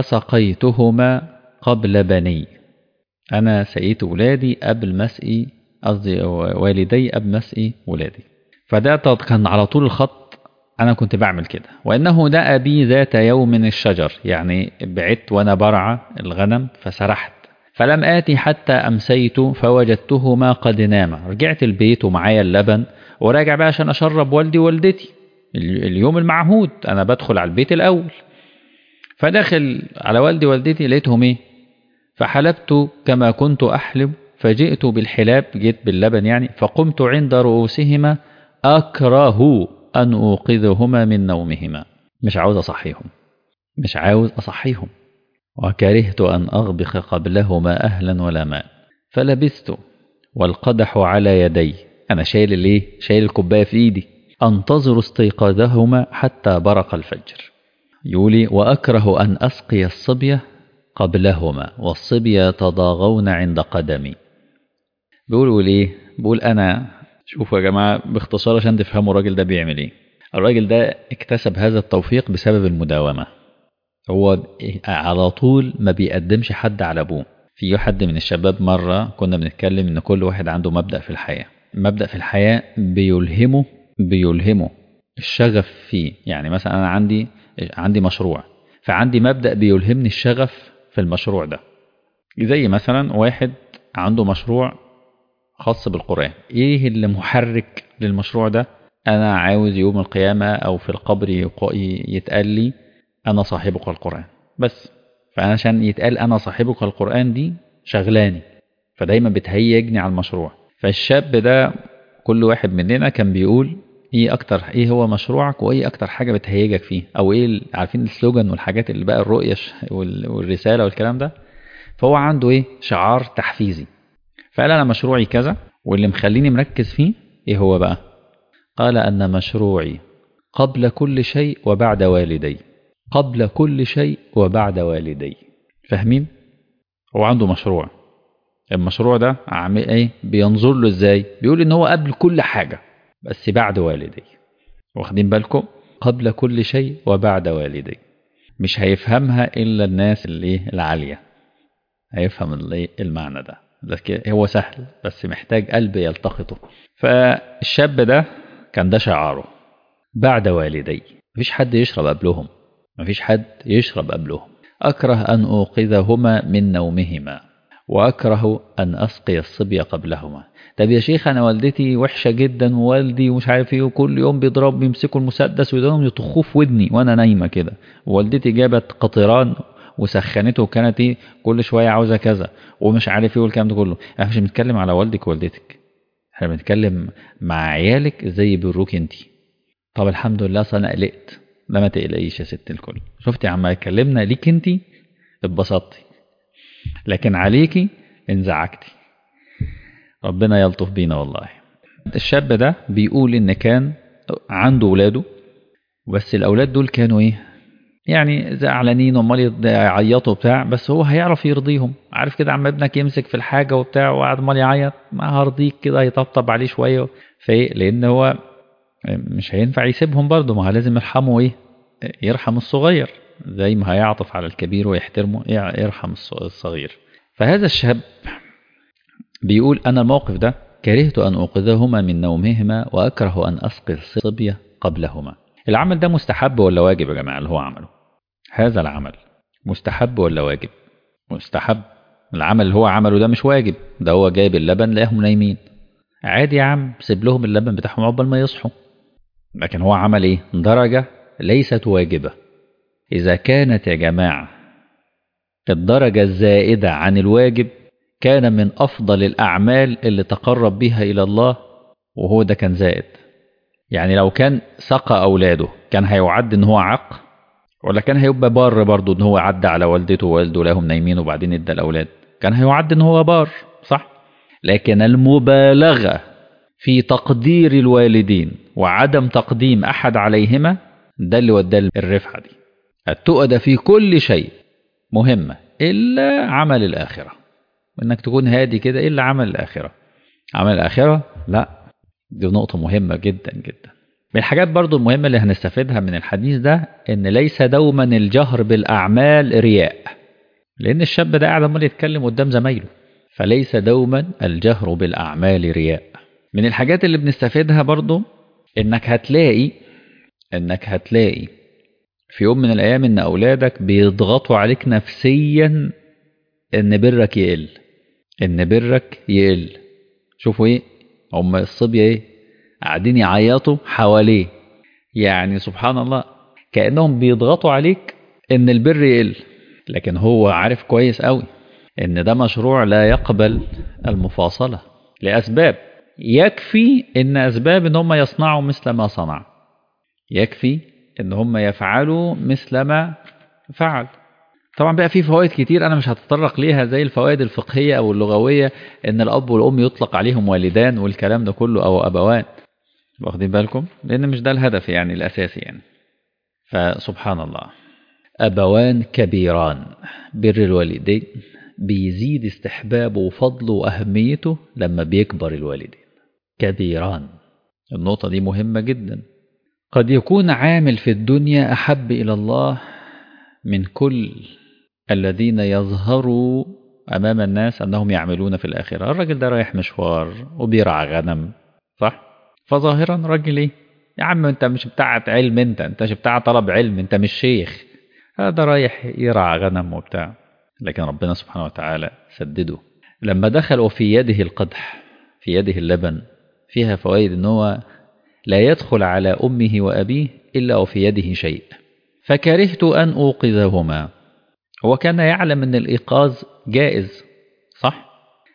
فسقيتهما قبل بني أنا سقيت ولادي قبل ما أسقي قصدي والدي قبل ما أسقي ولادي فده كان على طول الخط أنا كنت بعمل كده وإنه دأ بي ذات يوم الشجر يعني بعدت وأنا برعى الغنم فسرحت فلم آتي حتى أمسيت فوجدتهما قد ناما رجعت البيت ومعايا اللبن وراجع بقى عشان أشرب والدي ووالدتي اليوم المعهود أنا بدخل على البيت الأول فداخل على والدي ووالدتي لقيتهم إيه فحلبت كما كنت أحلب فجئت بالحلاب جيت باللبن يعني فقمت عند رؤوسهما أكره أن أوقظهما من نومهما مش عاوز أصحيهم مش عاوز أصحيهم وكرهت أن أغبخ قبلهما أهلا ولا ماء فلبثت والقدح على يدي أنا شايل الإيه؟ شايل الكوباية في إيدي أنتظر استيقاظهما حتى برق الفجر يقولي وأكره أن أسقي الصبية قبلهما والصبية يتضاغون عند قدمي بيقولوا ليه بقول أنا شوفوا يا جماعة باختصار عشان تفهموا الراجل ده بيعمل إيه الراجل ده اكتسب هذا التوفيق بسبب المداومة هو على طول ما بيقدمش حد على أبوه في حد من الشباب مرة كنا بنتكلم إن كل واحد عنده مبدأ في الحياة مبدأ في الحياة بيلهمه بيلهمه الشغف فيه يعني مثلا أنا عندي عندي مشروع فعندي مبدأ بيلهمني الشغف في المشروع ده زي مثلا واحد عنده مشروع خاص بالقرآن ايه اللي محرك للمشروع ده انا عاوز يوم القيامة او في القبر يتقال لي انا صاحبك القرآن بس فانا عشان يتقال انا صاحبك القرآن دي شغلاني فدايما بتهيجني على المشروع فالشاب ده كل واحد مننا كان بيقول ايه اكتر ايه هو مشروعك وايه اكتر حاجه بتهيجك فيه او ايه ال- عارفين السلوجان والحاجات اللي بقى الرؤيه ش- وال- والرساله والكلام ده فهو عنده ايه شعار تحفيزي فقال انا مشروعي كذا واللي مخليني مركز فيه ايه هو بقى قال ان مشروعي قبل كل شيء وبعد والدي قبل كل شيء وبعد والدي فاهمين هو عنده مشروع المشروع ده عامل ايه بينظر له ازاي بيقول ان هو قبل كل حاجه بس بعد والدي واخدين بالكم قبل كل شيء وبعد والدي مش هيفهمها الا الناس اللي إيه؟ العاليه هيفهم الايه المعنى ده لكن هو سهل بس محتاج قلب يلتقطه فالشاب ده كان ده شعاره بعد والدي مفيش حد يشرب قبلهم مفيش حد يشرب قبلهم أكره أن أوقظهما من نومهما وأكره أن أسقي الصبي قبلهما طب يا شيخ أنا والدتي وحشة جدا ووالدي ومش عارف إيه وكل يوم بيضرب بيمسكوا المسدس ويدوم يطخوه في ودني وأنا نايمة كده ووالدتي جابت قطران وسخنته وكانت ايه كل شويه عاوزه كذا ومش عارف ايه والكلام ده كله احنا مش بنتكلم على والدك ووالدتك احنا بنتكلم مع عيالك ازاي يبروك انت طب الحمد لله اصل انا قلقت لا ما تقلقيش يا ست الكل شفتي يا عم اتكلمنا ليك انت اتبسطتي لكن عليكي انزعجتي ربنا يلطف بينا والله الشاب ده بيقول ان كان عنده ولاده بس الاولاد دول كانوا ايه يعني زعلانين وامال يعيطوا بتاع بس هو هيعرف يرضيهم عارف كده عم ابنك يمسك في الحاجه وبتاع وقعد امال يعيط ما هرضيك كده يطبطب عليه شويه فايه لان هو مش هينفع يسيبهم برضه ما هو لازم يرحمه ايه يرحم الصغير زي ما هيعطف على الكبير ويحترمه يرحم الصغير فهذا الشاب بيقول انا الموقف ده كرهت ان اوقظهما من نومهما واكره ان اسقي الصبيه قبلهما العمل ده مستحب ولا واجب يا جماعه اللي هو عمله هذا العمل مستحب ولا واجب مستحب العمل اللي هو عمله ده مش واجب ده هو جايب اللبن لقاهم نايمين عادي يا عم سيب لهم اللبن بتاعهم عقبال ما يصحوا لكن هو عمل ايه درجة ليست واجبة إذا كانت يا جماعة الدرجة الزائدة عن الواجب كان من أفضل الأعمال اللي تقرب بها إلى الله وهو ده كان زائد يعني لو كان سقى أولاده كان هيعد إن هو عق ولا كان هيبقى بار برضه إن هو عدى على والدته ووالده لهم نايمين وبعدين إدى الأولاد كان هيعد إن هو بار صح لكن المبالغة في تقدير الوالدين وعدم تقديم أحد عليهما ده اللي وداه الرفعة دي التؤدى في كل شيء مهمة إلا عمل الآخرة وإنك تكون هادي كده إلا عمل الآخرة عمل الآخرة لا دي نقطة مهمة جدا جدا من الحاجات برضو المهمة اللي هنستفيدها من الحديث ده إن ليس دوما الجهر بالأعمال رياء لأن الشاب ده قاعد عمال يتكلم قدام زمايله فليس دوما الجهر بالأعمال رياء من الحاجات اللي بنستفيدها برضو إنك هتلاقي إنك هتلاقي في يوم من الأيام إن أولادك بيضغطوا عليك نفسيا إن برك يقل إن برك يقل شوفوا إيه هم الصبية إيه قاعدين يعيطوا حواليه يعني سبحان الله كأنهم بيضغطوا عليك إن البر يقل لكن هو عارف كويس قوي إن ده مشروع لا يقبل المفاصلة لأسباب يكفي إن أسباب إن هم يصنعوا مثل ما صنع يكفي إن هم يفعلوا مثل ما فعل طبعا بقى في فوائد كتير أنا مش هتطرق ليها زي الفوائد الفقهية أو اللغوية إن الأب والأم يطلق عليهم والدان والكلام ده كله أو أبوان واخدين بالكم لأن مش ده الهدف يعني الأساسي يعني فسبحان الله أبوان كبيران بر الوالدين بيزيد استحبابه وفضله وأهميته لما بيكبر الوالدين كبيران النقطة دي مهمة جدا قد يكون عامل في الدنيا أحب إلى الله من كل الذين يظهروا أمام الناس أنهم يعملون في الآخرة الراجل ده رايح مشوار وبيرعى غنم صح؟ فظاهرا راجل إيه؟ يا عم أنت مش بتاع علم أنت أنت مش بتاع طلب علم أنت مش شيخ هذا رايح يرعى غنم وبتاع لكن ربنا سبحانه وتعالى سدده لما دخل وفي يده القدح في يده اللبن فيها فوائد ان هو لا يدخل على امه وابيه الا وفي يده شيء فكرهت ان اوقظهما هو كان يعلم ان الايقاظ جائز صح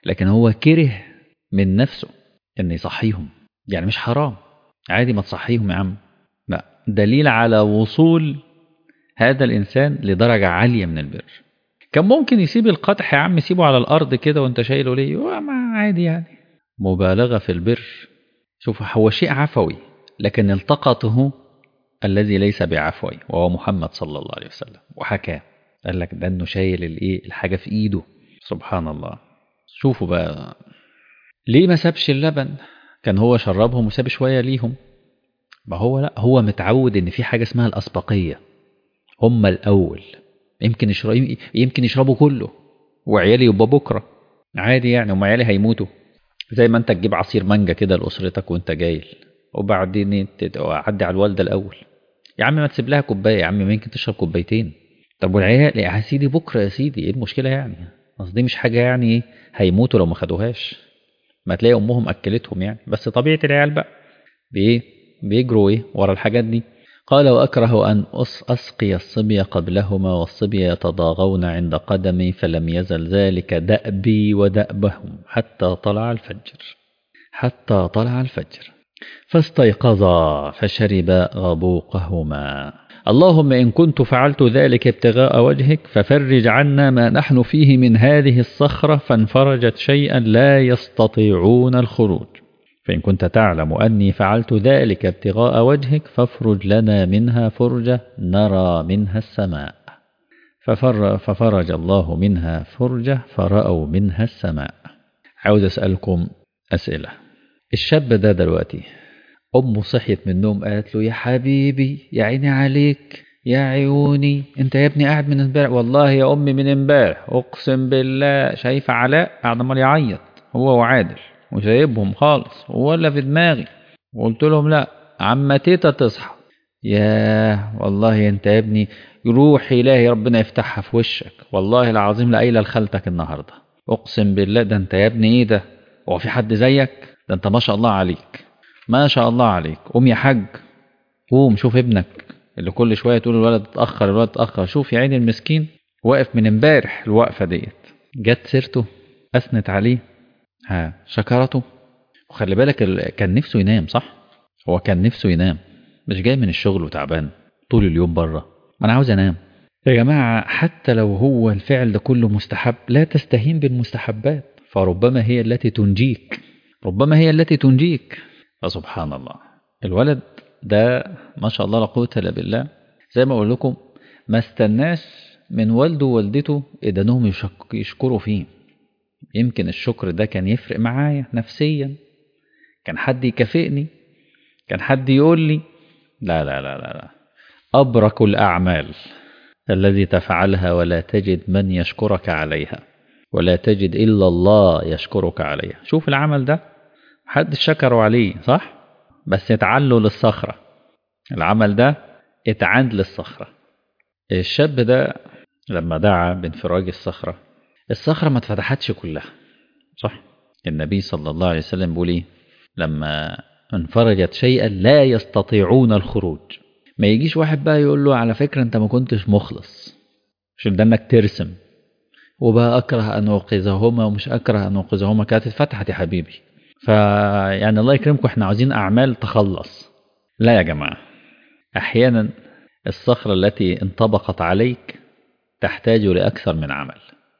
لكن هو كره من نفسه ان يصحيهم يعني مش حرام عادي ما تصحيهم يا عم لا دليل على وصول هذا الانسان لدرجه عاليه من البر كان ممكن يسيب القدح يا عم سيبه على الارض كده وانت شايله ليه ما عادي يعني مبالغه في البر شوف هو شيء عفوي لكن التقطه الذي ليس بعفوي وهو محمد صلى الله عليه وسلم وحكاه قال لك ده انه شايل الايه الحاجه في ايده سبحان الله شوفوا بقى ليه ما سابش اللبن كان هو شربهم وساب شويه ليهم ما هو لا هو متعود ان في حاجه اسمها الاسبقيه هم الاول يمكن يشربوا يمكن يشربوا كله وعيالي يبقى بكره عادي يعني هم عيالي هيموتوا زي ما انت تجيب عصير مانجا كده لاسرتك وانت جايل وبعدين عدي على الوالده الاول يا عم ما تسيب لها كوبايه يا عم يمكن تشرب كوبايتين طب والعيال يا سيدي بكره يا سيدي ايه المشكله يعني قصدي مش حاجه يعني هيموتوا لو ما خدوهاش ما تلاقي امهم اكلتهم يعني بس طبيعه العيال بقى بايه بيجروا ايه ورا الحاجات دي قال واكره ان اسقي الصبي قبلهما والصبي يتضاغون عند قدمي فلم يزل ذلك دأبي ودأبهم حتى طلع الفجر حتى طلع الفجر فاستيقظا فشربا غبوقهما اللهم إن كنت فعلت ذلك ابتغاء وجهك ففرج عنا ما نحن فيه من هذه الصخرة فانفرجت شيئا لا يستطيعون الخروج فإن كنت تعلم أني فعلت ذلك ابتغاء وجهك فافرج لنا منها فرجة نرى منها السماء ففر ففرج الله منها فرجة فرأوا منها السماء عاوز أسألكم أسئلة الشاب ده دلوقتي أمه صحيت من النوم قالت له يا حبيبي يا عيني عليك يا عيوني انت يا ابني قاعد من امبارح والله يا امي من امبارح اقسم بالله شايفه علاء قاعد عمال يعيط هو وعادل وسايبهم خالص ولا في دماغي وقلت لهم لا عم تيتا تصحى ياه والله انت يا ابني روح الهي ربنا يفتحها في وشك والله العظيم لا قايله لخالتك النهارده اقسم بالله ده انت يا ابني ايه ده هو في حد زيك ده انت ما شاء الله عليك ما شاء الله عليك قوم يا حاج قوم شوف ابنك اللي كل شويه تقول الولد اتاخر الولد اتاخر شوف يا عيني المسكين واقف من امبارح الوقفه ديت جت سيرته اثنت عليه ها شكرته وخلي بالك كان نفسه ينام صح هو كان نفسه ينام مش جاي من الشغل وتعبان طول اليوم بره ما انا عاوز انام يا جماعه حتى لو هو الفعل ده كله مستحب لا تستهين بالمستحبات فربما هي التي تنجيك ربما هي التي تنجيك فسبحان الله الولد ده ما شاء الله لا قوه الا بالله زي ما اقول لكم ما استناش من والده ووالدته انهم يشكروا فيه يمكن الشكر ده كان يفرق معايا نفسيا كان حد يكافئني كان حد يقول لي لا لا لا لا, لا. أبرك الأعمال الذي تفعلها ولا تجد من يشكرك عليها ولا تجد إلا الله يشكرك عليها شوف العمل ده حد شكروا عليه صح بس اتعلوا للصخرة العمل ده اتعند للصخرة الشاب ده لما دعا بانفراج الصخرة الصخرة ما اتفتحتش كلها صح النبي صلى الله عليه وسلم بيقول ايه لما انفرجت شيئا لا يستطيعون الخروج ما يجيش واحد بقى يقول له على فكرة انت ما كنتش مخلص عشان ده انك ترسم وبقى اكره ان اوقظهما ومش اكره ان اوقظهما كانت اتفتحت يا حبيبي فيعني الله يكرمكم احنا عاوزين اعمال تخلص لا يا جماعة احيانا الصخرة التي انطبقت عليك تحتاج لأكثر من عمل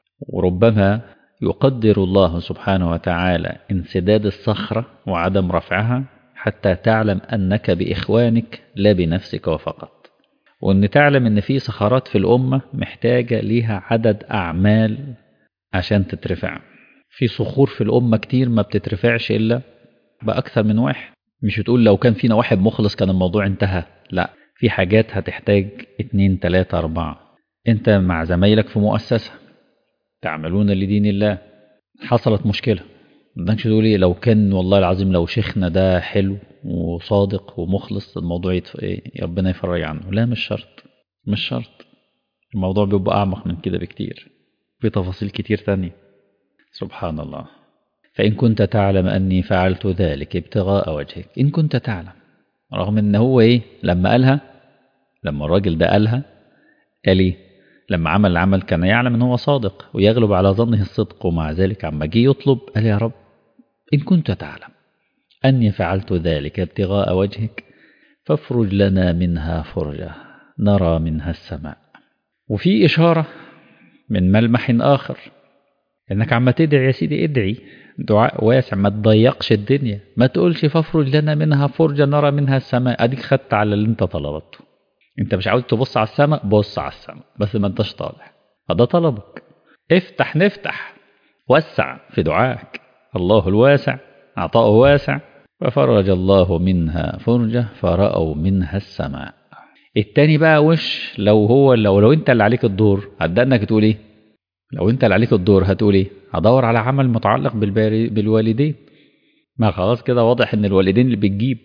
وربما يقدر الله سبحانه وتعالى انسداد الصخرة وعدم رفعها حتى تعلم أنك بإخوانك لا بنفسك وفقط وأن تعلم أن في صخرات في الأمة محتاجة ليها عدد أعمال عشان تترفع في صخور في الأمة كتير ما بتترفعش إلا بأكثر من واحد مش تقول لو كان فينا واحد مخلص كان الموضوع انتهى لا في حاجات هتحتاج اتنين تلاتة أربعة انت مع زمايلك في مؤسسة تعملون لدين الله حصلت مشكلة بدكش تقول ايه لو كان والله العظيم لو شيخنا ده حلو وصادق ومخلص الموضوع يتف... إيه ربنا يفرج عنه لا مش شرط مش شرط الموضوع بيبقى أعمق من كده بكتير في تفاصيل كتير تانية سبحان الله فإن كنت تعلم أني فعلت ذلك ابتغاء وجهك إن كنت تعلم رغم أن هو إيه لما قالها لما الراجل ده قالها قال إيه لما عمل العمل كان يعلم ان هو صادق ويغلب على ظنه الصدق ومع ذلك عما جه يطلب قال يا رب ان كنت تعلم اني فعلت ذلك ابتغاء وجهك فافرج لنا منها فرجه نرى منها السماء وفي اشاره من ملمح اخر انك عما تدعي يا سيدي ادعي دعاء واسع ما تضيقش الدنيا ما تقولش فافرج لنا منها فرجة نرى منها السماء اديك خدت على اللي انت طلبته انت مش عاوز تبص على السماء بص على السماء بس ما انتش طالع فده طلبك افتح نفتح وسع في دعائك الله الواسع عطاؤه واسع ففرج الله منها فرجة فرأوا منها السماء التاني بقى وش لو هو لو لو انت اللي عليك الدور هتبدأ انك تقول ايه لو انت اللي عليك الدور هتقول ايه هدور على عمل متعلق بالباري بالوالدين ما خلاص كده واضح ان الوالدين اللي بتجيب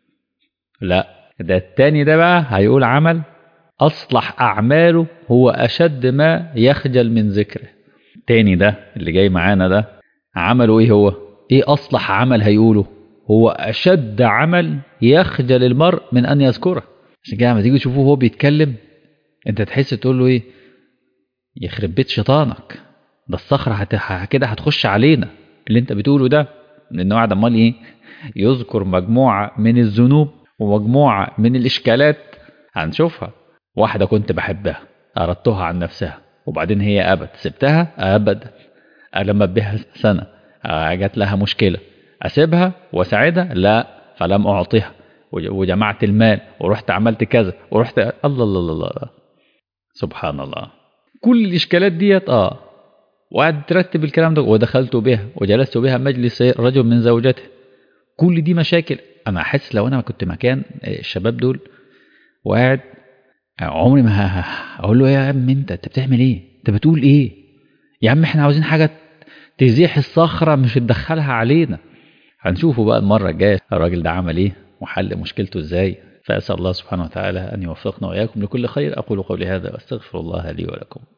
لا ده التاني ده بقى هيقول عمل اصلح اعماله هو اشد ما يخجل من ذكره التاني ده اللي جاي معانا ده عمله ايه هو ايه اصلح عمل هيقوله هو اشد عمل يخجل المرء من ان يذكره عشان كده لما تيجي تشوفوه وهو بيتكلم انت تحس تقول له ايه يخرب بيت شيطانك ده الصخرة هت... كده هتخش علينا اللي انت بتقوله ده لانه قاعد امال ايه يذكر مجموعة من الذنوب ومجموعة من الاشكالات هنشوفها واحدة كنت بحبها أردتها عن نفسها وبعدين هي أبد سبتها أبدا ألمت بها سنة جات لها مشكلة أسيبها وأساعدها لا فلم أعطيها وجمعت المال ورحت عملت كذا ورحت الله الله الله, الله. سبحان الله كل الاشكالات ديت اه وقعد ترتب الكلام ده ودخلت بها وجلست بها مجلس رجل من زوجته كل دي مشاكل انا احس لو انا كنت مكان الشباب دول وقاعد عمري ما اقول له يا عم انت انت بتعمل ايه انت بتقول ايه يا عم احنا عاوزين حاجه تزيح الصخره مش تدخلها علينا هنشوفه بقى المره الجايه الراجل ده عمل ايه وحل مشكلته ازاي فأسأل الله سبحانه وتعالى أن يوفقنا وإياكم لكل خير أقول قولي هذا وأستغفر الله لي ولكم